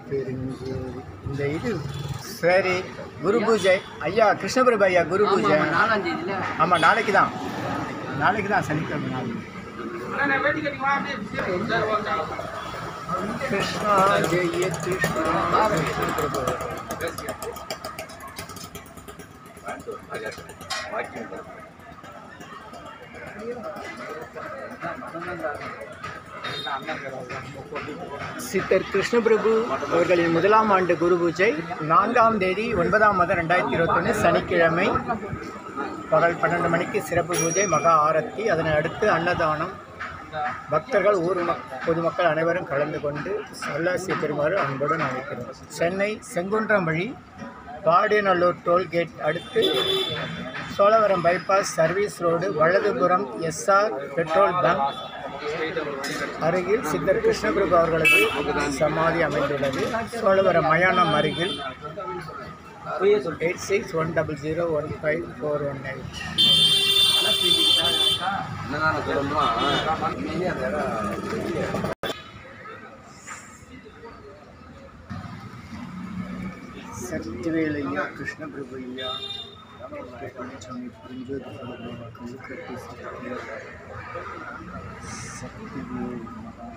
பெருஞ்சோதி இந்த இது சரி குரு பூஜை ஐயா கிருஷ்ணபிரபு ஐயா குரு பூஜை நாலாம் தேதியில ஆமாம் நாளைக்கு தான் நாளைக்கு தான் சனிக்கிழமை நாள் கிருஷ்ணா ஜெய கிருஷ்ணா கிருஷ்ண பிரபு சித்தர் கிருஷ்ணபிரபு அவர்களின் முதலாம் ஆண்டு குரு பூஜை நான்காம் தேதி ஒன்பதாம் மாதம் ரெண்டாயிரத்தி இருபத்தொன்று சனிக்கிழமை பகல் பன்னெண்டு மணிக்கு சிறப்பு பூஜை மகா ஆரத்தி அதனை அடுத்து அன்னதானம் பக்தர்கள் ஊர் மக் பொதுமக்கள் அனைவரும் கலந்து கொண்டு நல்லாசி பெறுமாறு அன்புடன் அழைக்கிறோம் சென்னை செங்குன்றம் வழி பாடியநல்லூர் டோல்கேட் அடுத்து சோழவரம் பைபாஸ் சர்வீஸ் ரோடு வலதுபுறம் எஸ்ஆர் பெட்ரோல் பங்க் அருகில் சித்தர் கிருஷ்ணபிரபு அவர்களது சமாதி அமைந்துள்ளது சோழவரம் மயானம் அருகில் eight six one double zero one five four one eight என்னதான் சொல்லணுமா உண்மையிலேயே அந்த இடம் சக்திவேல் ஐயா கிருஷ்ணபிரபு ஐயா பழனிசாமி புரிஞ்சோதி கல்லுக்கட்டி சக்திவேல் சக்திவேல் மகா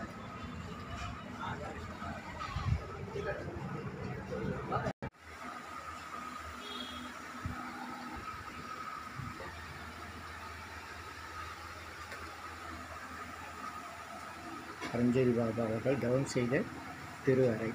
பரஞ்சோதி பாபா அவர்கள் தவம் செய்த திரு அறை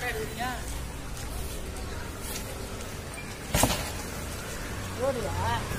ஓடுவா